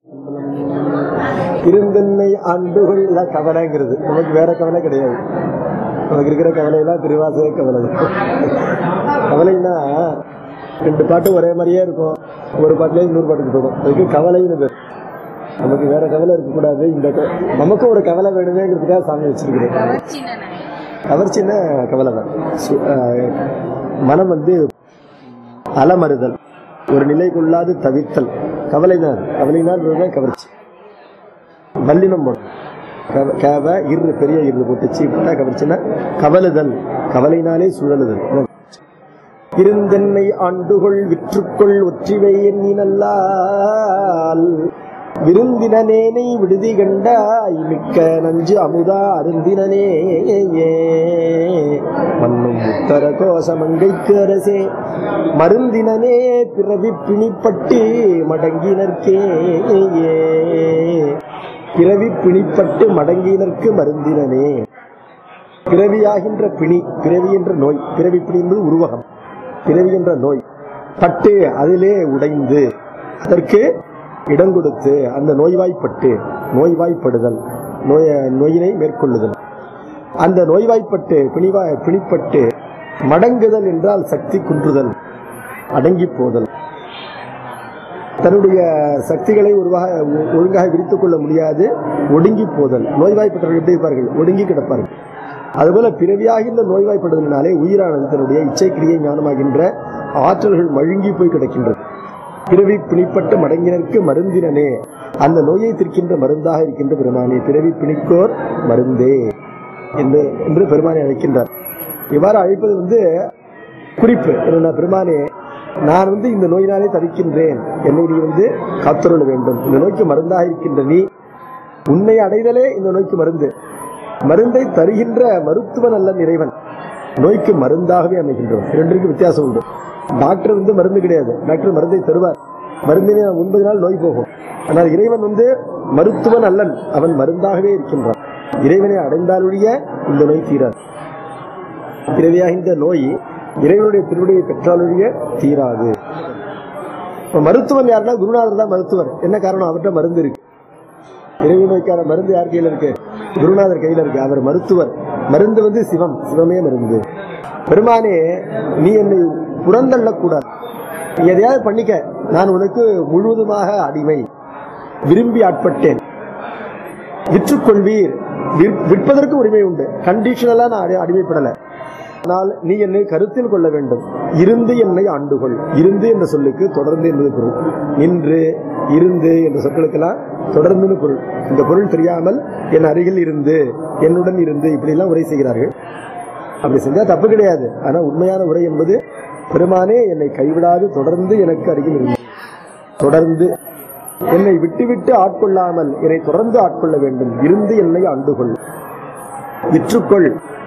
இருந்தன்மை அன்புகள் எல்லாம் கவலைங்கிறது நமக்கு வேற கவலை கிடையாது நமக்கு இருக்கிற கவலையெல்லாம் திருவாசக கவலை தான். கவலைன்னா ரெண்டு பாட்டும் ஒரே மாதிரியே இருக்கும் ஒரு பாட்டுலேயே இன்னொரு பாட்டுக்கு போகும் அதுக்கு கவலைன்னு பேர் நமக்கு வேற கவலை இருக்கக்கூடாது இந்த க- நமக்கும் ஒரு கவலை வேணுமேங்கிறதுக்காக சாமி வச்சிருக்கிறேன் கவர்ச்சின்னா கவலை தான் சு- ஆஹ் மனம் வந்து அலமறுதல் ஒரு நிலைக்குள்ளாது தவிர்த்தல் கவலை தான் கவலைனால் கவர்ச்சி வல்லினம் போடும் கவ- கவ இரு பெரிய இரு போட்டுச்சு போட்டா கவர்ச்சின்னா கவலுதல் கவலைனாலே சுழலுதல் இருந்தென்னை ஆண்டுகொள் விற்றுக்கொள் ஒற்றிவை எண்ணினல்லால் விருந்தினனேனை விடுதி கண்டாய் மிக்க நஞ்சு அமுதா அருந்தினனே மண்ணும் உத்தர கோசமங்கைக்கு அரசே மருந்தினனே பிறவி பிணிப்பட்டு மடங்கினர்க்கே பிறவி பிணிப்பட்டு மடங்கினர்க்கு மருந்தினனே பிறவியாகின்ற பிணி பிறவி என்ற நோய் பிறவி பிணி என்பது உருவகம் பிறவி என்ற நோய் பட்டு அதிலே உடைந்து அதற்கு இடம் கொடுத்து அந்த நோய்வாய்ப்பட்டு நோய்வாய்ப்படுதல் நோய நோயினை மேற்கொள்ளுதல் அந்த நோய்வாய்ப்பட்டு பிணிவாய் பிணிப்பட்டு மடங்குதல் என்றால் சக்தி குன்றுதல் அடங்கி போதல் தன்னுடைய சக்திகளை உருவாக ஒ- ஒழுங்காக விரித்துக் கொள்ள முடியாது ஒடுங்கி போதல் நோய்வாய்ப்பட்டவர்கள் எப்படி இருப்பார்கள் ஒடுங்கி கிடப்பார்கள் அதுபோல பிறவியாகின்ற நோய்வாய்ப்படுதலினாலே உயிரானது தன்னுடைய இச்சைக்கிரியை ஞானமாகின்ற ஆற்றல்கள் மழுங்கி போய் கிடக்கின்றது பிறவி பிணிப்பட்டு மடங்கினருக்கு மருந்தினனே அந்த நோயை தீர்க்கின்ற மருந்தாக இருக்கின்ற பெருமானே பிறவி பிணிக்கோர் மருந்தே என்று என்று பெருமானை அழைக்கின்றார் இவ்வாறு அழைப்பது வந்து குறிப்பு என்னன்னா பெருமானே நான் வந்து இந்த நோயினாலே தவிக்கின்றேன் என்னை நீ வந்து காத்துருள வேண்டும் இந்த நோய்க்கு மருந்தாக இருக்கின்ற நீ உன்னை அடைதலே இந்த நோய்க்கு மருந்து மருந்தை தருகின்ற மருத்துவன் அல்ல இறைவன் நோய்க்கு மருந்தாகவே அமைகின்றவன் இரண்டிற்கு வித்தியாசம் உண்டு டாக்டர் வந்து மருந்து கிடையாது டாக்டர் மருந்தை தருவார் மருந்தினை ஒன்பது நாள் நோய் போகும் ஆனால் இறைவன் வந்து மருத்துவன் அல்லன் அவன் மருந்தாகவே இருக்கின்றான் இறைவனை அடைந்தாலொழிய இந்த நோய் தீராது பிறவியாகின்ற நோய் இறைவனுடைய திருவடியை பெற்றாலொழிய தீராது இப்ப மருத்துவன் யாருன்னா குருநாதர் தான் மருத்துவர் என்ன காரணம் அவர்கிட்ட மருந்து இருக்கு இறைவி நோய்க்கான மருந்து யார் கையில இருக்கு குருநாதர் கையில இருக்கு அவர் மருத்துவர் மருந்து வந்து சிவம் சிவமே மருந்து பெருமானே நீ என்னை புறந்தள்ள கூடாது நீ எதையாவது பண்ணிக்க நான் உனக்கு முழுவதுமாக அடிமை விரும்பி ஆட்பட்டேன் விற்றுக்கொள்வீர் விற்- விற்பதற்கு உரிமை உண்டு கண்டிஷனலா நான் அடி- அடிமைப்படல ஆனால் நீ என்னை கருத்தில் கொள்ள வேண்டும் இருந்து என்னை ஆண்டுகொள் இருந்து என்ற சொல்லுக்கு தொடர்ந்து என்பது பொருள் நின்று இருந்து என்ற சொற்களுக்கெல்லாம் தொடர்ந்துன்னு பொருள் இந்த பொருள் தெரியாமல் என் அருகில் இருந்து என்னுடன் இருந்து இப்படி எல்லாம் உரை செய்கிறார்கள் அப்படி செஞ்சா தப்பு கிடையாது ஆனா உண்மையான உரை என்பது பெருமானே என்னை கைவிடாது தொடர்ந்து எனக்கு அருகில் இருந்து தொடர்ந்து என்னை விட்டு விட்டு ஆட்கொள்ளாமல் என்னை தொடர்ந்து ஆட்கொள்ள வேண்டும் இருந்து என்னை ஆண்டுகொள் விற்றுக்கொள்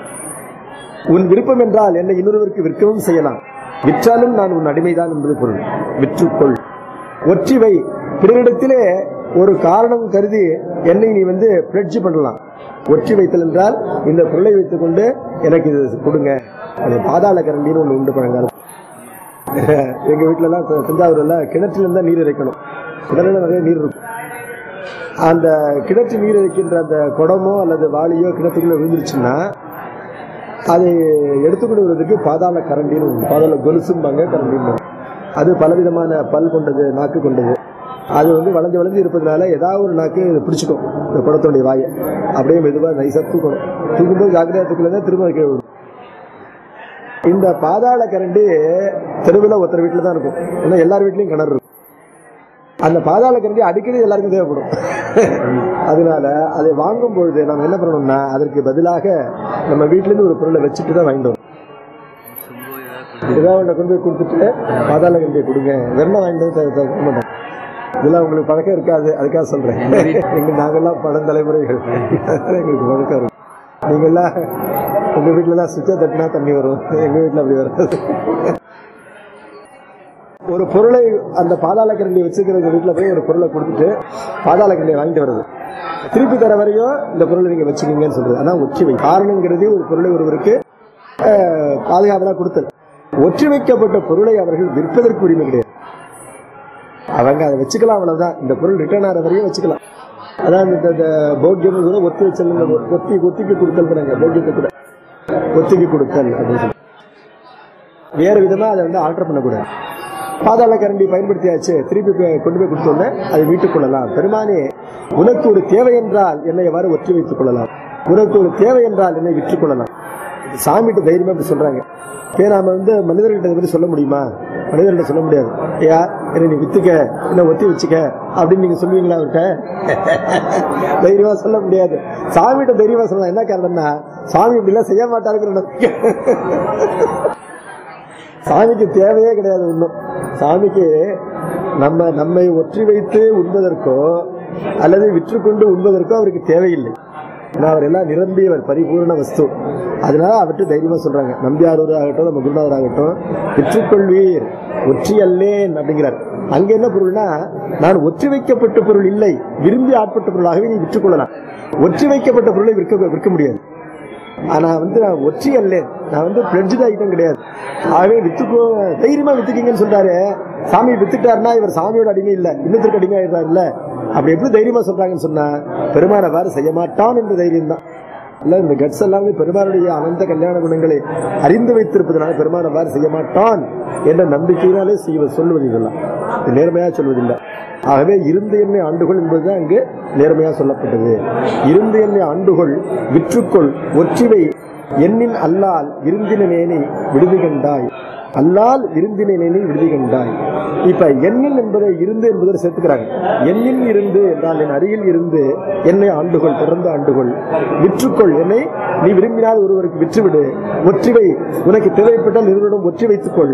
உன் விருப்பம் என்றால் என்னை இன்னொருவருக்கு விற்கவும் செய்யலாம் விற்றாலும் நான் உன் அடிமைதான் என்பது பொருள் விற்றுக்கொள் ஒற்றிவை பிறரிடத்திலே ஒரு காரணம் கருதி என்னை நீ வந்து பிளட்ஜ் பண்ணலாம் ஒற்றி வைத்தல் என்றால் இந்த பொருளை வைத்துக் கொண்டு எனக்கு இது கொடுங்க அது பாதாள கரண்டின்னு ஒன்று உண்டு பழங்காலம் எங்க வீட்டுல எல்லாம் த- தஞ்சாவூர்ல கிணற்றுல இருந்தா நீர் இறைக்கணும் கிணறுல நிறைய நீர் இருக்கும் அந்த கிணற்று நீர் இறைக்கின்ற அந்த குடமோ அல்லது வாளியோ கிணத்துக்குள்ள விழுந்துருச்சுன்னா அதை எடுத்துக்கொண்டு வருவதற்கு பாதாள கரண்டின்னு ஒண்ணு. பாதாள கொலுசும்பாங்க கரண்டின்னு அது பலவிதமான பல் கொண்டது நாக்கு கொண்டது அது வந்து வளைஞ்சு வளைஞ்சு இருப்பதனால ஏதாவது ஒரு நாக்கு இதை பிடிச்சிக்கும் இந்த குடத்தோடைய வாயை அப்படியே மெதுவா நைஸா தூக்கணும் தூக்கும்போது ஜாக்கிரதையா தூக்கல திரும்ப கீழே விடும் இந்த பாதாள கரண்டி தெருவில் ஒருத்தர் வீட்டில் தான் இருக்கும் ஏன்னா எல்லார் வீட்லயும் கிணறு இருக்கும் அந்த பாதாள கரண்டி அடிக்கடி எல்லாருக்கும் தேவைப்படும் அதனால அதை வாங்கும் பொழுது நம்ம என்ன பண்ணணும்னா அதற்கு பதிலாக நம்ம வீட்ல இருந்து ஒரு பொருளை வச்சுட்டு தான் வாங்கிட்டு வரோம் ஏதாவது ஒன்றை கொண்டு போய் கொடுத்துட்டு பாதாள கரண்டியை கொடுங்க வெண்ணெய் வாங்கிட்டு வந்து த- த- கொடுக்க மாட்டோம் இதெல்லாம் உங்களுக்கு பழக்கம் இருக்காது அதுக்காக சொல்றேன் எங்க நாங்கெல்லாம் பழந்தலைமுறைகள் அதனால எங்களுக்கு பழக்கம் இருக்கு நீங்கெல்லாம் உங்க வீட்டுல எல்லாம் சுவிட்சை தட்டினா தண்ணி வரும் எங்க வீட்டுல அப்படி வராது ஒரு பொருளை அந்த பாதாள கரண்டி வச்சுக்கிறவங்க வீட்டுல போய் ஒரு பொருளை கொடுத்துட்டு பாதாள கரண்டியை வாங்கிட்டு வருது திருப்பி தர வரையும் இந்த பொருளை நீங்க வச்சுக்கீங்கன்னு சொல்றது அதான் ஒற்றுமை காரணங்கிறது ஒரு பொருளை ஒருவருக்கு அஹ், பாதுகாப்பெல்லாம் கொடுத்தல் ஒற்றி வைக்கப்பட்ட பொருளை அவர்கள் விற்பதற்கு உரிமை கிடையாது அவங்க அதை வச்சுக்கலாம் அவ்வளவுதான் இந்த பொருள் ரிட்டர்ன் ஆகிற வரையும் வச்சுக்கலாம் அதான் இந்த இந்த போக்கியம் கூட ஒத்தி வச்சல் ஒத்தி ஒத்திக்கு கொடுத்தல் போக்கியத்தை கூட ஒத்திக்கு கொடுத்தல் அப்படின்னு சொல்லி வேற விதமா அதை வந்து ஆல்டர் பண்ணக்கூடாது பாதாள கரண்டி பயன்படுத்தியாச்சு திருப்பி போய் கொண்டு போய் கொடுத்தோன்னே அதை மீட்டுக் கொள்ளலாம் பெருமானே உனக்கு ஒரு தேவை என்றால் என்னை எவ்வாறு ஒற்றி வைத்துக் கொள்ளலாம் உனக்கு ஒரு தேவை என்றால் என்னை விற்றுக் கொள்ளலாம் சாமிகிட்ட தைரியமா இப்படி சொல்றாங்க ஏன் நாம வந்து மனிதர்கிட்ட இதை பத்தி சொல்ல முடியுமா மனிதர்கிட்ட சொல்ல முடியாது ஐயா என்னை நீ வித்துக்க என்ன ஒத்தி வச்சுக்க அப்படின்னு நீங்க சொல்லுவீங்களா அவர்கிட்ட தைரியமா சொல்ல முடியாது சாமிகிட்ட தைரியமா சொல்லலாம் என்ன காரணம்னா சாமி இப்படி எல்லாம் செய்ய மாட்டாருங்கிற நம்பிக்கை சாமிக்கு தேவையே கிடையாது ஒன்றும் சாமிக்கு நம்ம நம்மை ஒற்றி வைத்து உண்பதற்கோ அல்லது விற்றுக்கொண்டு உண்பதற்கோ அவருக்கு தேவையில்லை ஏன்னா அவர் எல்லாம் நிரம்பியவர் பரிபூர்ண வஸ்து அதனால அவர்கிட்ட தைரியமா சொல்றாங்க நம்பியாரூர் ஆகட்டும் நம்ம குருநாதர் ஆகட்டும் விற்றுக்கொள்வீர் ஒற்றி அல்லேன் அப்படிங்கிறார் அங்க என்ன பொருள்னா நான் ஒற்றி வைக்கப்பட்ட பொருள் இல்லை விரும்பி ஆட்பட்ட பொருளாகவே நீ விற்றுக்கொள்ளலாம் ஒற்றி வைக்கப்பட்ட பொருளை விற்க விற்க முடியாது ஆனா வந்து நான் ஒற்றி அல்ல நான் வந்து பிளட்ஜ் ஐட்டம் கிடையாது ஆகவே வித்துக்கோ தைரியமா வித்துக்கீங்கன்னு சொல்றாரு சாமி வித்துட்டாருன்னா இவர் சாமியோட அடிமை இல்ல இன்னத்திற்கு அடிமை ஆயிடுறாரு இல்ல அப்படி எப்படி தைரியமா சொல்றாங்கன்னு சொன்னா பெருமான அவ்வாறு செய்ய மாட்டான் என்ற தைரியம் தான் இல்ல இந்த கட்ஸ் எல்லாமே பெருமானுடைய அனந்த கல்யாண குணங்களை அறிந்து வைத்திருப்பதனால பெருமான் அவ்வாறு செய்ய மாட்டான் என்ற நம்பிக்கையினாலே செய்வ சொல்வது இதெல்லாம் இது நேர்மையா சொல்வதில்லை ஆகவே இருந்த எண்ணெய் ஆண்டுகள் என்பதுதான் இங்கு நேர்மையா சொல்லப்பட்டது இருந்த எண்ணெய் ஆண்டுகள் விற்றுக்கொள் ஒற்றிவை எண்ணின் அல்லால் விருந்தினேனை விடுதி கண்டாய் அல்லால் விருந்தினேனை விடுதி கண்டாய் இப்ப எண்ணில் என்பதை இருந்து என்பதை சேர்த்துக்கிறாங்க எண்ணில் இருந்து என்றால் என் அருகில் இருந்து என்னை ஆண்டுகள் தொடர்ந்து ஆண்டுகள் விற்றுக்கொள் என்னை நீ விரும்பினால் ஒருவருக்கு விற்றுவிடு ஒற்றிவை உனக்கு தேவைப்பட்டால் நிறுவனம் ஒற்றி வைத்துக்கொள்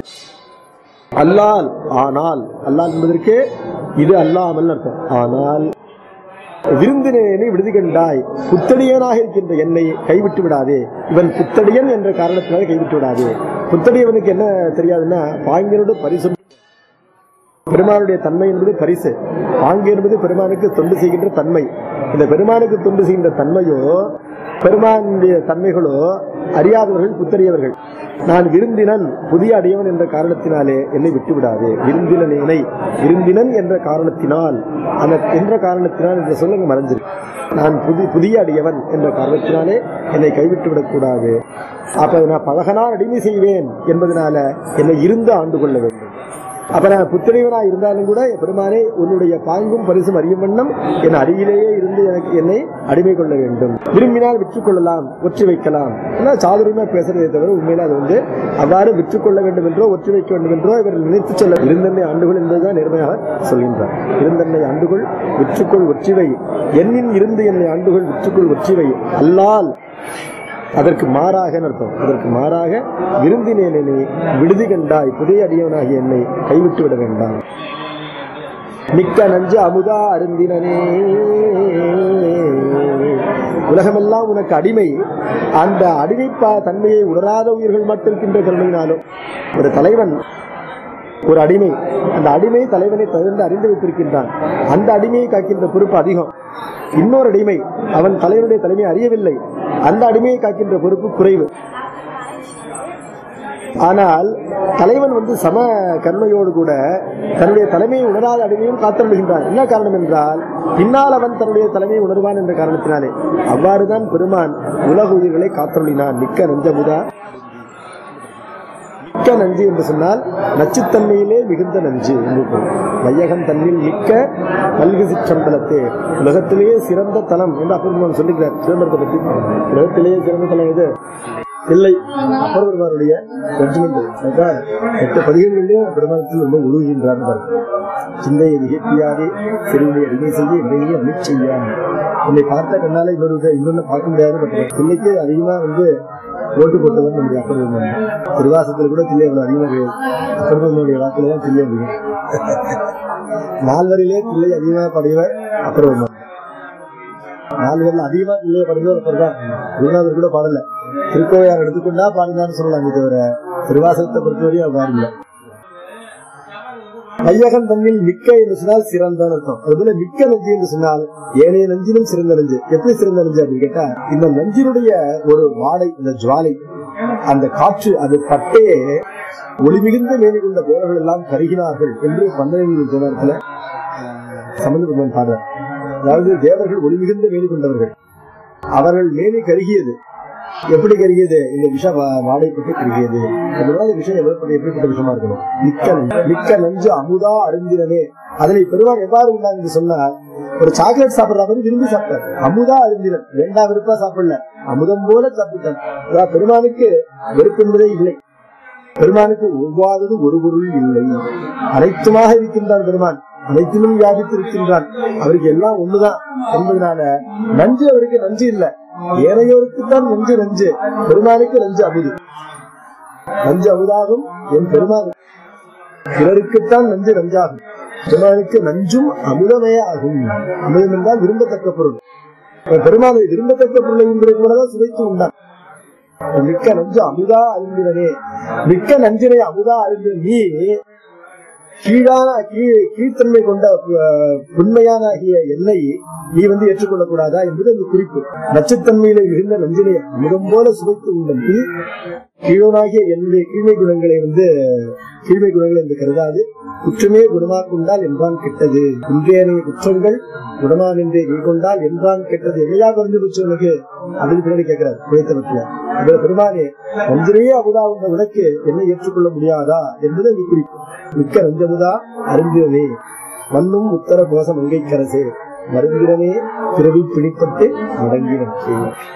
அல்லால் ஆனால் அல்லால் என்பதற்கு இது அல்லாமல் அர்த்தம் ஆனால் விருந்தினேனை விடுதி கண்டாய் புத்தடியனாக இருக்கின்ற என்னை கைவிட்டு விடாதே இவன் புத்தடியன் என்ற காரணத்தினால கைவிட்டு விடாதே புத்தடியவனுக்கு என்ன தெரியாதுன்னா பாங்கியனோட பரிசு பெருமானுடைய தன்மை என்பது பரிசு பாங்கு என்பது பெருமானுக்கு தொண்டு செய்கின்ற தன்மை இந்த பெருமானுக்கு தொண்டு செய்கின்ற தன்மையோ பெருமானுடைய தன்மைகளோ அறியாதவர்கள் புத்தறியவர்கள் நான் விருந்தினன் புதிய அடியவன் என்ற காரணத்தினாலே என்னை விட்டு விடாதே விருந்தினனை விருந்தினன் என்ற காரணத்தினால் அந்த என்ற காரணத்தினால் இந்த சொல்லுங்க மறைஞ்சிருக்கு நான் புதி புதிய அடியவன் என்ற காரணத்தினாலே என்னை கைவிட்டு விடக்கூடாது அப்ப நான் பழகனார் அடிமை செய்வேன் என்பதனால என்னை இருந்து ஆண்டு கொள்ள வேண்டும் அப்ப நான் புத்திரைவனா இருந்தாலும் கூட பெருமானே உன்னுடைய பாங்கும் பரிசும் அறியும் வண்ணம் என் அருகிலேயே இருந்து எனக்கு என்னை அடிமை கொள்ள வேண்டும் விரும்பினால் விற்றுக் கொள்ளலாம் ஒற்றி வைக்கலாம் எல்லாம் சாதுரியமா பேசுறதே தவிர உண்மையில அது வந்து அவ்வாறு விற்றுக் கொள்ள வேண்டும் என்றோ ஒற்றி வைக்க வேண்டும் என்றோ இவர் நினைத்து சொல்ல இருந்தன்மை ஆண்டுகள் என்பதுதான் நேர்மையாக சொல்கின்றார் இருந்தன்மை ஆண்டுகள் விற்றுக்கொள் ஒற்றிவை எண்ணின் இருந்து என்னை ஆண்டுகள் விற்றுக்கொள் ஒற்றிவை அல்லால் அதற்கு மாறாக அர்த்தம் அதற்கு மாறாக விருந்தினேனே விடுதி கண்டாய் புதிய அடியவனாகிய என்னை கைவிட்டு விட வேண்டாம் மிக்க நஞ்சு அமுதா அருந்தினனே உலகமெல்லாம் உனக்கு அடிமை அந்த அடிமை தன்மையை உணராத உயிர்கள் மட்டும் இருக்கின்ற கருணையினாலும் ஒரு தலைவன் ஒரு அடிமை அந்த அடிமை தலைவனை தகுந்து அறிந்து வைத்திருக்கின்றான் அந்த அடிமையை காக்கின்ற பொறுப்பு அதிகம் இன்னொரு அடிமை அவன் தலைவனுடைய தலைமை அறியவில்லை அந்த அடிமையை காக்கின்ற பொறுப்பு குறைவு ஆனால் தலைவன் வந்து சம கருணையோடு கூட தன்னுடைய தலைமையை உணராத அடிமையும் காத்தருளுகின்றான் என்ன காரணம் என்றால் பின்னால் அவன் தன்னுடைய தலைமையை உணர்வான் என்ற காரணத்தினாலே அவ்வாறுதான் பெருமான் உலக உயிர்களை காத்தருளினான் மிக்க நஞ்சமுதா மிக்க நஞ்சு என்று சொன்னால் நச்சுத்தன்மையிலே மிகுந்த நஞ்சு என்று பொருள். வையகம் தன்னில் மிக்க பல்கு சிற்றம்பலத்தே உலகத்திலேயே சிறந்த தலம் என்று அப்பெருமான் சொல்லுகிறார் சிதம்பரத்தை பற்றி உலகத்திலேயே சிறந்த தலம் எது இல்லை அப்பெருமானுடைய ஜட்ஜ்மெண்ட் அதுதான் எட்டு பதிகங்களிலே பெருமானத்தில் ரொம்ப உருவுகின்றார் சிந்தையை நிகழ்த்தியாதே சிறுவனை அடிமை செய்ய இடையே அணி செய்ய உன்னை பார்த்த கண்ணால இன்னொரு இதை இன்னொன்னு பார்க்க முடியாது பட் தில்லைக்கு அதிகமா வந்து ஓட்டு போட்டவன் நம்முடைய அப்பெருமான் திருவாசத்தில் கூட தில்லை அவ்வளவு அதிகமா கிடையாது அப்பெருமானுடைய வாக்குல தான் தில்லை அதிகம் நால்வரிலே தில்லை அதிகமா படையவர் அப்பெருமான் நால்வரில் அதிகமா தில்லையை படையவர் ஒருத்தர் தான் குருநாதர் கூட பாடல திருக்கோவையார் எடுத்துக்கொண்டா பாடுதான்னு சொல்லலாம் தவிர திருவாசகத்தை பொறுத்தவரையும் அவர் பாடல மையகம் தன்னில் மிக்க என்று சொன்னால் சிறந்த அர்த்தம் அதுபோல மிக்க நஞ்சு என்று சொன்னால் ஏனைய நஞ்சிலும் சிறந்த நஞ்சு எப்படி சிறந்த நஞ்சு அப்படின்னு கேட்டா இந்த நஞ்சினுடைய ஒரு வாடை இந்த ஜுவாலை அந்த காற்று அது பட்டே ஒளி மிகுந்த மேனி கொண்ட தேவர்கள் எல்லாம் கருகினார்கள் என்று பந்தனையில் நேரத்துல சம்பந்தப்பட்ட பாடுறார் அதாவது தேவர்கள் ஒளி மிகுந்த மேனி கொண்டவர்கள் அவர்கள் மேனி கருகியது எப்படி கருகியது இந்த விஷ வா- வாடைப்பட்டு கருகியது அதனால இந்த விஷயம் எவ்வளவு எப்படிப்பட்ட விஷயமா இருக்கணும் மிக்க நஞ்சு. மிக்க நஞ்சு அமுதா அருந்திரனே அதனை பெருமாள் எவ்வாறு உண்டாங்க என்று சொன்னார் ஒரு சாக்லேட் சாப்பிடுற மாதிரி விரும்பி சாப்பிட்டார் அமுதா அருந்திரன் வேண்டாம் விருப்பா சாப்பிடல அமுதம் போல சாப்பிட்டார் அதாவது பெருமானுக்கு வெறுப்பு என்பதே இல்லை பெருமானுக்கு ஒவ்வாதது ஒரு பொருள் இல்லை அனைத்துமாக இருக்கின்றான் பெருமான் அனைத்திலும் வியாபித்திருக்கின்றான் அவருக்கு எல்லாம் ஒண்ணுதான் என்பதனால நஞ்சு அவருக்கு நஞ்சு இல்ல ஏனையோருக்கு தான் நஞ்சு நஞ்சு பெருமானுக்கு நஞ்சு அமுது நஞ்சு அமுதாகும் என் பெருமான் பிறருக்குத்தான் நஞ்சு நஞ்சாகும் பெருமானுக்கு நஞ்சும் அமுதமே ஆகும் அமுதம் என்றால் விரும்பத்தக்க பொருள் இப்ப பெருமானை விரும்பத்தக்க பொருளை உண்பதற்கு மேலதான் சுவைத்து உண்டான் மிக்க நஞ்சு அமுதா அறிந்திரனே மிக்க நஞ்சினை அமுதா அறிந்த நீ கீழான கீழ் கீழ்த்தன்மை கொண்ட அஹ், புண்மையான ஆகிய எல்லை நீ வந்து ஏற்றுக்கொள்ளக் கூடாதா என்பது அந்த குறிப்பு நச்சுத்தன்மையிலே மிகுந்த நஞ்சினை அமுதம் போல சுவைத்து உண்ட நீ கீழனாகிய என்னுடைய கீழ்மை குணங்களை வந்து கீழ்மை குணங்களை என்று கருதாது குற்றமே குணமாக்கொண்டால் என்றான் கெட்டது குன்றேனைய குற்றங்கள் குணமான் என்றே நீ கொண்டால் என்றான் கெட்டது எல்லையா குறைஞ்சு போச்சு உனக்கு அப்படின்னு பின்னாடி கேட்கிறார் குறைத்தவத்துல இதுல பெருமானே நஞ்சிலேயே அமுதா உண்ட உனக்கு என்னை ஏற்றுக்கொள்ள முடியாதா என்பது அந்த குறிப்பு மிக்க நஞ்சமுதா அருந்திரனே மண்ணும் உத்தர கோச மங்கைக்கரசே மருந்திரனே பிறவி பிடிப்பட்டு முடங்கினே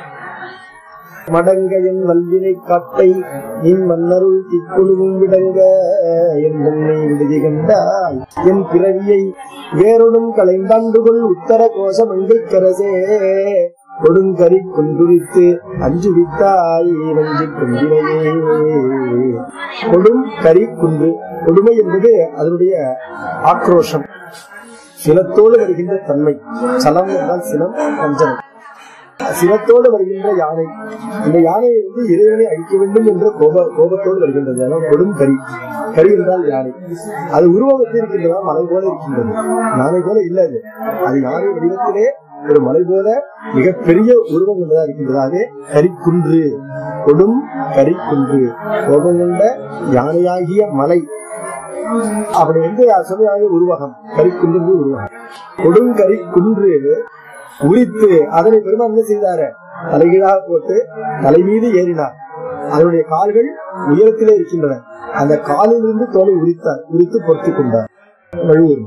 மடங்கையன் வல்வினை காட்டை நின் மன்னருள் திக்குழுவும் விடங்க என் முன்னை விடுதி கண்டாய் என் பிறவியை வேறொடும் களைந்தாண்டுகொள் உத்தர கோஷ மங்கைக்கரசே கொடுங்கரி குன்றுரித்து அஞ்சு வித்தாய் நஞ்சு குன்றினையே கொடும் கரி குன்று கொடுமை என்பது அதனுடைய ஆக்ரோஷம் சினத்தோடு வருகின்ற தன்மை சலம் என்றால் சினம் கஞ்சனம் சினத்தோடு வருகின்ற யானை இந்த யானையை வந்து இறைவனை அழிக்க வேண்டும் என்ற கோப கோபத்தோடு வருகின்றது அதான் கொடும் கரி கரி என்றால் யானை அது உருவம் எப்படி இருக்கின்றதா மலை போல இருக்கின்றது யானை போல இல்ல அது அது யானை வடிவத்திலே ஒரு மலை போல மிகப்பெரிய உருவம் கொண்டதா இருக்கின்றதாவே கரிக்குன்று கொடும் கரிக்குன்று கோபம் கொண்ட யானையாகிய மலை அப்படி வந்து சொல்லுவாங்க உருவகம் கரிக்குன்று உருவகம் கொடுங்கரி குன்று உரித்து அதனை பெருமான் என்ன செய்தாரு தலைகீழாக போட்டு தலை மீது ஏறினார் அதனுடைய கால்கள் உயரத்திலே இருக்கின்றன அந்த காலிலிருந்து தோலை உரித்தார் உரித்து பொறுத்துக் கொண்டார் வழுவூர்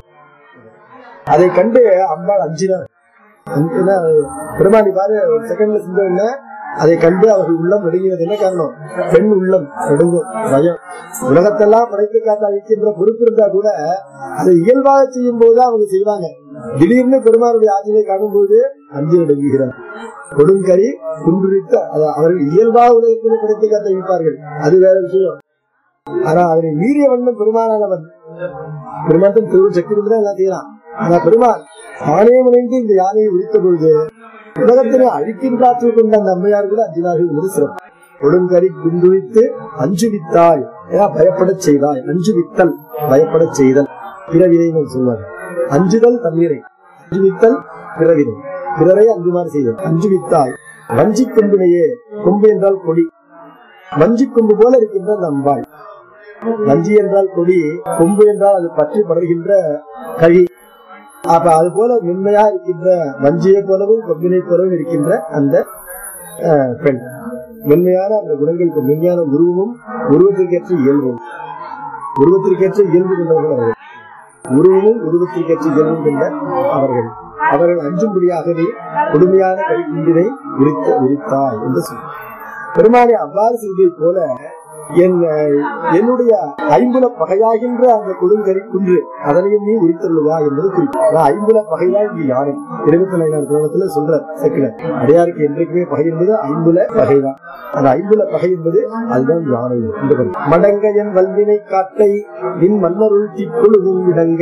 அதை கண்டு அம்பாள் அஞ்சினார் அஞ்சினா, பெருமானி பாரு ஒரு செகண்ட்ல செஞ்ச உடனே அதை கண்டு அவர்கள் உள்ளம் நடுங்கினது என்ன காரணம் பெண் உள்ளம் நடுங்கும் பயம் உலகத்தெல்லாம் படைத்து காத்து அழிக்கின்ற பொறுப்பு இருந்தா கூட அதை இயல்பாக செய்யும் போது அவங்க செய்வாங்க திடீர்னு பெருமானுடைய ஆட்சியை காணும்போது அஞ்சு நடுங்குகிறார் கொடுங்கரி குன்றுரித்த அது- அவர்கள் இயல்பாக உலகத்தில் படைத்து காத்து அழிப்பார்கள் அது வேற விஷயம் ஆனா அதனை மீறிய வண்ணம் பெருமானானவன் பெருமாட்டம் திருவு சக்தி கொண்டு தான் எல்லாம் செய்யலாம் ஆனா பெருமான் தானே முனைந்து இந்த யானையை விரித்த பொழுது உலகத்தினை அழிக்கின்றாற்று கொண்ட அந்த அம்மையார் கூட அஞ்சினார்கள் என்பது சிறப்பு கொடுங்கரி குண்டுவித்து அஞ்சு வித்தாய் ஏன்னா பயப்படச் செய்தாய் அஞ்சு வித்தல் பயப்படச் செய்தல் பிறவினை சொல்வார் அஞ்சுதல் தண்ணீரை அஞ்சு வித்தல் பிறவினை பிறரை அஞ்சுமாறு செய்தல் அஞ்சு வித்தாய் வஞ்சி கொம்பினையே கொம்பு என்றால் கொடி வஞ்சி கொம்பு போல இருக்கின்ற அந்த அம்பாள் வஞ்சி என்றால் கொடி கொம்பு என்றால் அது பற்றி படர்கின்ற கழி அப்ப அது போல மென்மையா இருக்கின்ற வஞ்சியை போலவும் கொம்பினை போலவும் இருக்கின்ற அந்த அஹ், பெண் மென்மையான அந்த குணங்களுக்கு மென்மையான உருவமும் உருவத்திற்கேற்ற இயல்பும் உருவத்திற்கேற்ற இயல்பு கொண்டவர்கள் அவர்கள் உருவமும் உருவத்திற்கேற்ற இயல்பும் கொண்ட அவர்கள் அவர்கள் அஞ்சும்படியாக நீ கொடுமையான கைக்குண்டினை உரித்த உரித்தாய் என்று சொன்னார் பெருமானை அவ்வாறு செய்ததைப் போல என் அஹ், என்னுடைய ஐம்புல பகையாகின்ற அந்த கொடுங்கரி குன்று அதனையும் நீ உரித்தருள்வா என்பது குறிப்பு அதான் ஐம்புல பகைதான் இங்கு யானை இருபத்தி ஐந்தாம் கிராமத்துல சொல்ற செக்கில அடையாருக்கு என்றைக்குமே பகை என்பது ஐம்புல பகைதான் அந்த ஐம்புல பகை என்பது அதுதான் யானை இந்த பகை. மடங்க என் வல்வினை காட்டை நின் மன்னருள் தீக்குழுவும் விடங்க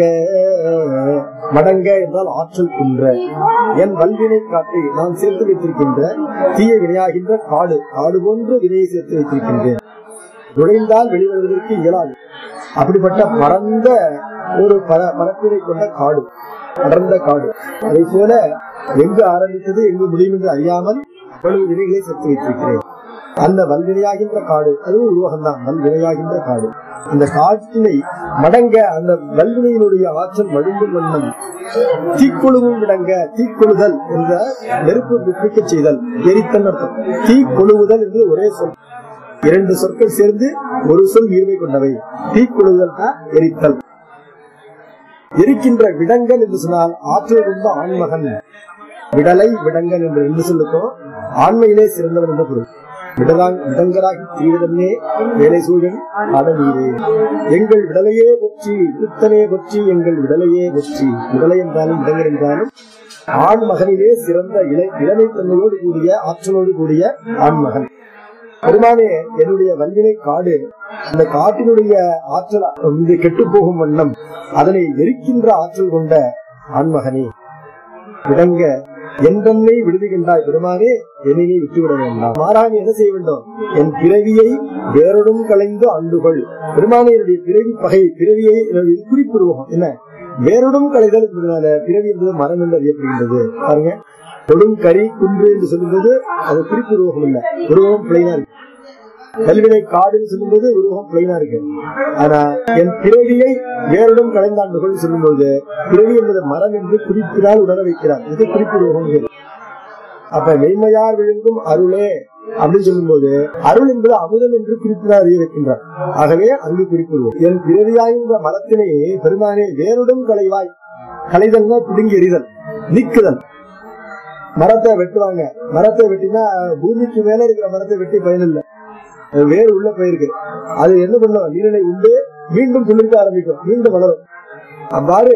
மடங்க என்றால் ஆற்றல் குன்ற என் வல்வினை காட்டை நான் சேர்த்து வைத்திருக்கின்ற தீய வினையாகின்ற காடு காடு போன்ற வினையை சேர்த்து வைத்திருக்கின்றேன் நுழைந்தால் வெளிவருவதற்கு இயலாது அப்படிப்பட்ட பரந்த ஒரு பர- பரப்பினை கொண்ட காடு அடர்ந்த காடு அதை போல எங்கு ஆரம்பித்தது எங்கு முடியும் என்று அறியாமல் அவ்வளவு வினைகளை சேர்த்து வைத்திருக்கிறேன் அந்த வல்வினையாகின்ற காடு அதுவும் உருவகம் தான் வல்வினையாகின்ற காடு அந்த காட்டினை மடங்க அந்த வல்வினையினுடைய ஆற்றல் மழுங்கும் வண்ணம் தீக்கொழுவும் விடங்க தீக்கொழுதல் என்ற நெருப்பு விற்பிக்க செய்தல் எரித்தல் அர்த்தம் தீக்கொழுவுதல் என்று ஒரே சொல் இரண்டு சொற்கள் சேர்ந்து ஒரு சொல் ஈர்மை கொண்டவை தீக்கொழுதல் தான் எரித்தல் எரிக்கின்ற விடங்கல் என்று சொன்னால் ஆற்றல் கொண்ட ஆண்மகன் விடலை விடங்கல் என்று ரெண்டு சொல்லுக்கும் ஆண்மையிலே சிறந்தவன் என்ற பொருள் விடலாங் விடங்கராகி தீவிரமே வேலை சூழன் அடநீரே எங்கள் விடலையே பற்றி புத்தனே பற்றி எங்கள் விடலையே பற்றி விடலை என்றாலும் விடங்கர் என்றாலும் ஆண் மகனிலே சிறந்த இளை இளமைத்தன்மையோடு கூடிய ஆற்றலோடு கூடிய ஆண்மகன் பெருமானே என்னுடைய வல்வினை காடு அந்த காட்டினுடைய ஆற்றல் வந்து கெட்டு போகும் வண்ணம் அதனை எரிக்கின்ற ஆற்றல் கொண்ட ஆண்மகனே விடங்க என்றென்னை விடுதுகின்றாய் பெருமானே என்னை விட்டுவிட வேண்டாம் மாறாக என்ன செய்ய வேண்டும் என் பிறவியை வேறொடும் கலைந்து ஆண்டுகள் பெருமானே என்னுடைய பிறவி பகை பிறவியை என்னுடைய குறிப்பிடுவோம் என்ன வேறொடும் கலைதல் என்பதனால பிறவி என்பது மரம் என்று அறியப்படுகின்றது பாருங்க கொடும் கரி குன்று என்று சொல்லும்போது அது குறிப்பு உருவகம் இல்ல உருவகம் பிளைனா இருக்கு கல்வினை காடுன்னு சொல்லும்போது உருவகம் பிளைனா இருக்கு ஆனா என் பிறவியை வேறுடன் கலைந்தாண்டுகள் சொல்லும்போது பிறவி என்பது மரம் என்று குறிப்பினால் உணர வைக்கிறார் இது குறிப்பு உருவகம் அப்ப மெய்மையார் விழுங்கும் அருளே அப்படின்னு சொல்லும்போது அருள் என்பது அமுதம் என்று குறிப்பிடார் அறிய வைக்கின்றார் ஆகவே அங்கு குறிப்பிடுவோம் என் பிறவியாகின்ற மரத்தினை பெருமானே வேறுடன் களைவாய் களைதல்னா பிடுங்கி எறிதல் நீக்குதல் மரத்தை வெட்டுவாங்க மரத்தை வெட்டினா பூமிக்கு மேல இருக்கிற மரத்தை வெட்டி பயனில்லை வேறு உள்ள போயிருக்கு அது என்ன பண்ணும் நீரினை உண்டு மீண்டும் துளிர்க்க ஆரம்பிக்கும் மீண்டும் வளரும் அவ்வாறு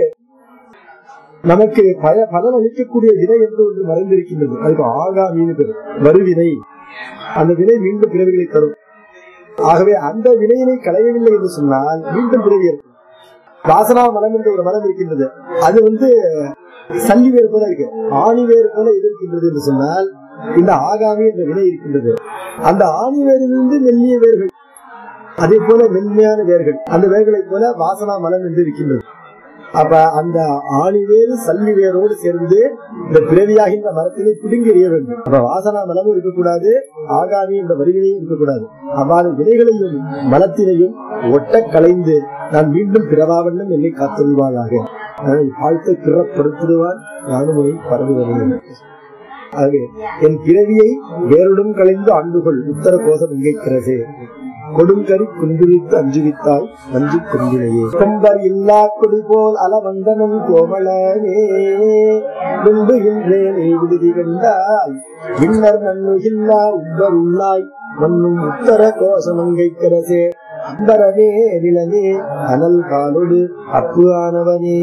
நமக்கு பய பலன் அளிக்கக்கூடிய வினை என்று ஒன்று மறைந்திருக்கின்றது அதுக்கு ஆகாமின்னு பேரு வருவினை அந்த வினை மீண்டும் பிறவிகளை தரும் ஆகவே அந்த வினையினை களையவில்லை என்று சொன்னால் மீண்டும் பிறவி ஏற்படும் வாசனா மலம் என்ற ஒரு மரம் இருக்கின்றது அது வந்து சல்லி வேறு போல இருக்கு ஆணி வேறு போல இருக்கின்றது என்று சொன்னால் இந்த ஆகாமி என்ற வினை இருக்கின்றது அந்த ஆணி வேரிலிருந்து மெல்லிய வேர்கள் அதே போல மென்மையான வேர்கள் அந்த வேர்களை போல வாசனா மலம் என்று இருக்கின்றது அப்ப அந்த ஆணி வேறு சல்லி வேரோடு சேர்ந்து இந்த பிறவியாகின்ற மரத்தினை பிடுங்கி எறிய வேண்டும் அப்ப வாசனா மலமும் இருக்கக்கூடாது ஆகாமி என்ற வருவினையும் இருக்கக்கூடாது அவ்வாறு வினைகளையும் மலத்தினையும் ஒட்ட கலைந்து நான் மீண்டும் பிறவாவண்ணம் என்னை காத்தருள்வாயாக வாழ்த்தை பிறப்படுத்திடுவான் நானும் பரவி வருகிறேன் ஆகவே என் பிறவியை வேறுடன் கலைந்து ஆண்டுகள் உத்தர கோஷம் இங்கைக்கிறது கொடுங்கரி குந்துவித்து அஞ்சுவித்தாய் நஞ்சு கொண்டினையே கொம்பர் இல்லா கொடி போல் அலவந்தனன் கோமளனே விரும்புகின்றேன் விடுதி கண்டாய் விண்ணர் நன்னுகில்லா உப்பர் உள்ளாய் மண்ணும் உத்தர கோஷமங்கைக்கிறசே அம்பரமே நிலனே அனல் காலொடு அப்பு ஆனவனே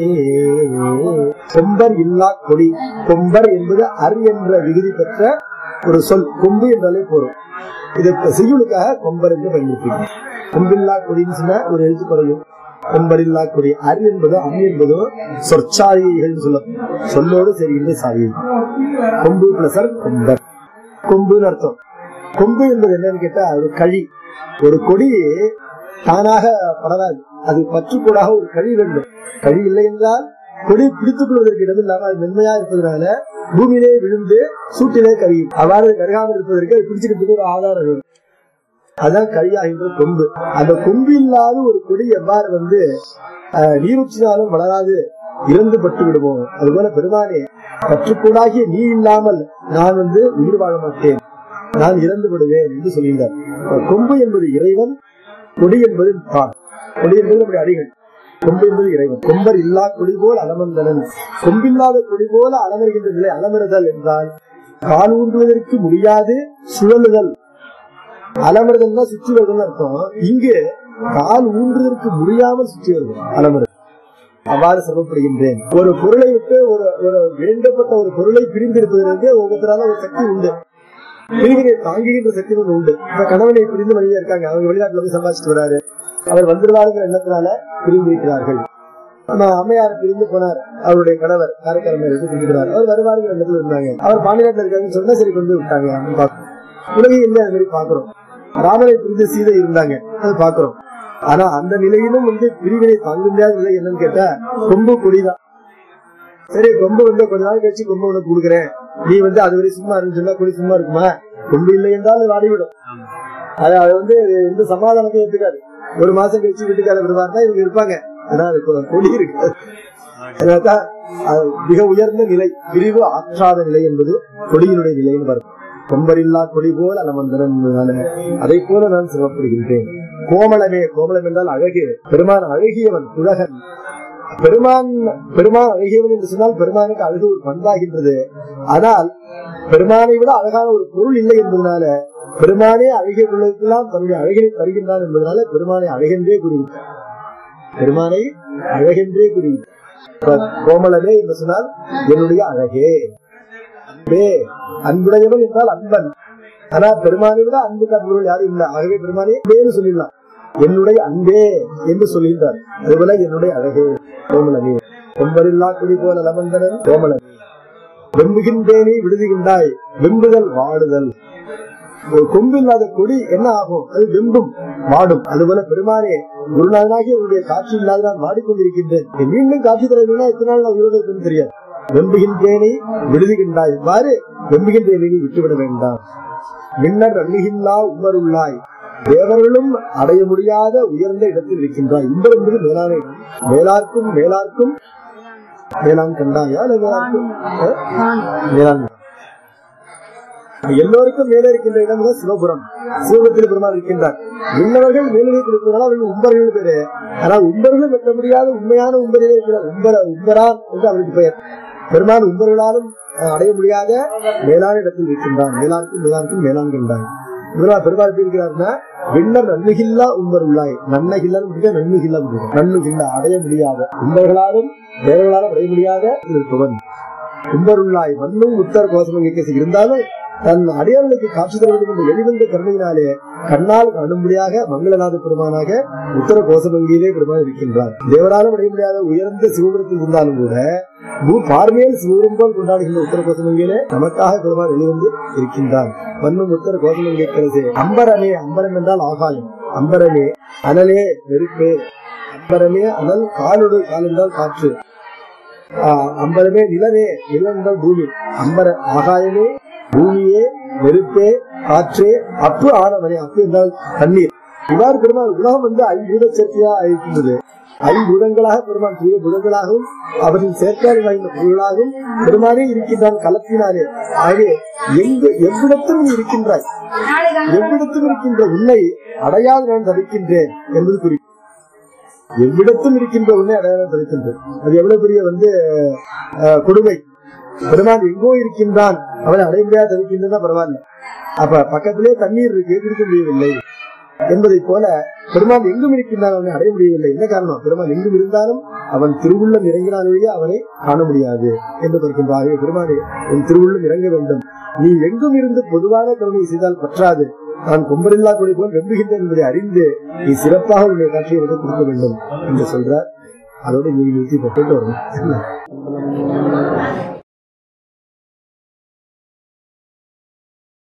கொம்பர் இல்லா கொடி கொம்பர் என்பது அர் என்ற விகுதி பெற்ற ஒரு சொல் கொம்பு என்றாலே போறோம் இது செய்யுளுக்காக கொம்பர் என்று பயன்படுத்தி கொம்பில்லா கொடின்னு சொன்ன ஒரு எழுத்து குறையும் கொம்பரில்லா கொடி அர் என்பதோ அம் என்பதோ சொற்சாரிகள் சொல்ல சொல்லோடு சரிகின்ற சாரியை கொம்பு பிளஸ் கொம்பர் கொம்புன்னு அர்த்தம் கொம்பு என்பது என்னன்னு கேட்டா ஒரு கழி ஒரு கொடி தானாக படராது அது பற்றுக்கூடாக ஒரு கழி வேண்டும் கழி இல்லை என்றால் கொடி பிடித்துக் கொள்வதற்கு இடமில்லாம அது மென்மையா இருப்பதனால பூமியிலே விழுந்து சூட்டிலே கருகும் அவ்வாறு கருகாமல் இருப்பதற்கு அது பிடிச்சுக்கிறதுக்கு ஒரு ஆதாரம் வேணும் அதான் கழியாகின்ற கொம்பு அந்த கொம்பு இல்லாத ஒரு கொடி எவ்வாறு வந்து நீரூற்றினாலும் வளராது இறந்து பட்டு விடுவோம் அதுபோல பெருமானே பற்றுக்கூடாகிய நீ இல்லாமல் நான் வந்து உயிர் வாழ மாட்டேன் நான் இறந்து விடுவேன் என்று சொல்கின்றார் கொம்பு என்பது இறைவன் கொடி என்பது தான் கொடி என்பது நம்முடைய அடிகள் கொம்பு என்பது இறைவன் கொம்பர் இல்லா கொடி போல் அலமந்தனன் கொம்பில்லாத கொடி போல அலமருகின்ற நிலை அலமிடுதல் என்றால் கால் ஊன்றுவதற்கு முடியாது சுழலுதல் அலமிடுதல் சுற்றி வருதல் அர்த்தம் இங்கு கால் ஊன்றுவதற்கு முடியாமல் சுற்றி வருது அலமிடுதல் அவ்வாறு சொல்லப்படுகின்றேன் ஒரு பொருளை விட்டு ஒரு ஒரு வேண்டப்பட்ட ஒரு பொருளை பிரிந்திருப்பதற்கு ஒவ்வொருத்தரால ஒரு சக்தி உண்டு பிரிவினை தாங்குகின்ற சக்தி ஒன்று உண்டு இப்ப கணவனை பிரிந்து மனிதர் இருக்காங்க அவங்க வெளிநாட்டுல போய் சம்பாதிச்சுட்டு வராரு அவர் வந்துடுவாருங்கிற எண்ணத்தினால பிரிந்திருக்கிறார்கள் நம்ம அம்மையார் பிரிந்து போனார் அவருடைய கணவர் காரைக்கால் இருந்து பிரிக்கிறார் அவர் வருவாருங்கிற எண்ணத்துல இருந்தாங்க அவர் பாண்டிநாட்டில் இருக்காருன்னு சொன்னா சரி கொண்டு விட்டாங்க உலகையும் இல்லை அது மாதிரி பாக்குறோம் ராமனை பிரிந்து சீதை இருந்தாங்க அது பாக்குறோம் ஆனா அந்த நிலையிலும் வந்து பிரிவினை தாங்க முடியாத நிலை என்னன்னு கேட்டா கொம்பு கொடிதான் சரி கொம்பு வந்து கொஞ்ச நாள் கழிச்சு கொம்பு உனக்கு கொடுக்குறேன் நீ வந்து அது வரை சும்மா இருந்து சொன்னா கொடி சும்மா இருக்குமா கொம்பு இல்லை என்றால் அது வாடிவிடும் அது அது வந்து எந்த சமாதானத்தையும் எடுத்துக்காது ஒரு மாசம் கழிச்சு வீட்டுக்கார பெருமாள் தான் இவங்க இருப்பாங்க ஆனா அது கொ- கொடி இருக்காது அதனால்தான் அது மிக உயர்ந்த நிலை பிரிவு ஆற்றாத நிலை என்பது கொடியினுடைய நிலைன்னு வரும் கொம்பரில்லா கொடி போல் அலமந்தரன் அதை போல நான் சிரமப்படுகின்றேன் கோமளமே கோமளம் என்றால் அழகு பெருமான் அழகியவன் புலகன் பெருமான் பெருமான் அழகியவன் என்று சொன்னால் பெருமானுக்கு அழகு ஒரு பண்பாகின்றது ஆனால் பெருமானை விட அழகான ஒரு பொருள் இல்லை என்பதனால பெருமானே அழகிய உள்ளதெல்லாம் தன்னுடைய அழகினை தருகின்றான் என்பதனால பெருமானை அழகென்றே கூறிவிட்டார் பெருமானை அழகென்றே கூறிவிட்டார் இப்ப கோமளமே என்று சொன்னால் என்னுடைய அழகே அன்பே அன்புடையவன் என்றால் அன்பன் ஆனா பெருமானை விட அன்பு காட்டுபவர்கள் யாரும் இல்லை ஆகவே பெருமானே அன்பேன்னு சொல்லிடலாம் என்னுடைய அன்பே என்று சொல்கின்றார் அதுபோல என்னுடைய அழகே கோமலமே கொம்பரில்லா குடி போல லமந்தனன் கோமலமே வெம்புகின்றேனே விடுதுகின்றாய் வெம்புதல் வாடுதல் ஒரு கொம்பு இல்லாத கொடி என்ன ஆகும் அது வெம்பும் வாடும் அதுபோல பெருமானே குருநாதனாகி உன்னுடைய காட்சி இல்லாத நான் வாடிக்கொண்டிருக்கின்றேன் நீ மீண்டும் காட்சி தர வேணும்னா எத்தனை நாள் நான் உயிரோடு இருப்பேன்னு தெரியாது வெம்புகின்றேனை விடுதுகின்றாய் இவ்வாறு வெம்புகின்றேனை நீ விட்டுவிட வேண்டாம் மின்னர் அண்ணுகில்லா உமருள்ளாய் தேவர்களும் அடைய முடியாத உயர்ந்த இடத்தில் இருக்கின்றாய் இன்பர் என்பது மேலான இடம் மேலார்க்கும் மேலார்க்கும் மேலான் கண்டாயா இல்ல மேலார்க்கும் அஹ்? மேலான் எல்லோருக்கும் மேலே இருக்கின்ற இடம் தான் சிவபுரம் சிவபுரத்தில் பெருமாள் இருக்கின்றார் விண்ணவர்கள் மேலிடத்தில் இருப்பதால் அவர்கள் உம்பர்கள் பேரு ஆனால் உம்பர்களும் வெட்ட முடியாத உண்மையான உம்பரிலே இருக்கிறார் உம்பர உம்பரான் என்று அவருக்கு பெயர் பெருமான் உம்பர்களாலும் அஹ், அடைய முடியாத மேலான இடத்தில் இருக்கின்றான் மேலாருக்கும் மேலாருக்கும் மேலான் கண்டாய் பெருமாள் பெருமாள் எப்படி இருக்கிறார்னா விண்ணர் நன்னுகில்லா உம்பர் உள்ளாய் நன்னகில்லான்னு முடியாது நன்னுகில்லா முடியாது நன்னுகில்லா அடைய முடியாத உம்பர்களாலும் வேறவர்களாலும் அடைய முடியாத இருப்பவன் கும்பருள்ளாய் மண்ணும் உத்தர கோசமும் இயக்கசி இருந்தாலும் தன் அடியார்களுக்கு காட்சி தர வேண்டும் என்ற எளிவந்த கருணையினாலே கண்ணால் காணும்படியாக மங்களநாத பெருமானாக உத்தர கோசமங்கியிலே பெருமான் இருக்கின்றார் தேவராலும் அடைய முடியாத உயர்ந்த சிவபுரத்தில் இருந்தாலும் கூட பூ பார்வையில் சிவபுரம் போல் கொண்டாடுகின்ற உத்தர கோசமங்கியிலே நமக்காக பெருமான் வெளிவந்து இருக்கின்றார் மண்ணும் உத்தர கோசமங்கை கரசே அம்பரமே அம்பரம் என்றால் ஆகாயம் அம்பரமே அனலே நெருப்பே அம்பரமே அனல் காலோடு கால் என்றால் காற்று ஆஹ் அம்பரமே நிலவே நிலம் என்றால் பூமி அம்பர ஆகாயமே பூமியே நெருப்பே காற்றே அப்பு ஆனவனே அப்பு என்றால் தண்ணீர் இவ்வாறு பெருமாள் உலகம் வந்து ஐம்பூத சேர்க்கையா இருக்கின்றது ஐம்பூதங்களாக பெருமாள் தூய புதங்களாகவும் அவற்றின் சேர்க்கையாக வாய்ந்த பொருளாகவும் பெருமானே இருக்கின்றான் கலத்தினாலே ஆகவே எங்கு எவ்விடத்தும் நீ இருக்கின்றாய் எவ்விடத்தும் இருக்கின்ற உன்னை அடையாது நான் தவிக்கின்றேன் என்பது குறிப்பு எவ்விடத்தும் இருக்கின்ற உன்னை அடையாளம் தவிக்கின்றது அது எவ்வளவு பெரிய வந்து அஹ், கொடுமை பெருமான் எங்கோ இருக்கின்றான் அவனை அடைய முடியாது தவிக்கின்றதா பரவாயில்ல அப்ப பக்கத்திலே தண்ணீர் இருக்கு குடிக்க முடியவில்லை என்பதை போல பெருமான் எங்கும் இருக்கின்றான் அவனை அடைய முடியவில்லை என்ன காரணம் பெருமான் எங்கும் இருந்தாலும் அவன் திருவுள்ளம் இறங்கினால் வழியே அவனை காண முடியாது என்று பார்க்கின்றாக பெருமானே உன் திருவுள்ளம் இறங்க வேண்டும் நீ எங்கும் இருந்து பொதுவான கருணை செய்தால் பற்றாது நான் கொம்பரில்லா கொடி போல் வெம்புகின்றேன் என்பதை அறிந்து நீ சிறப்பாக உன்னுடைய காட்சியை எனக்கு கொடுக்க வேண்டும் என்று சொல்றார் அதோடு நீ நிறுத்தி போட்டு வரணும்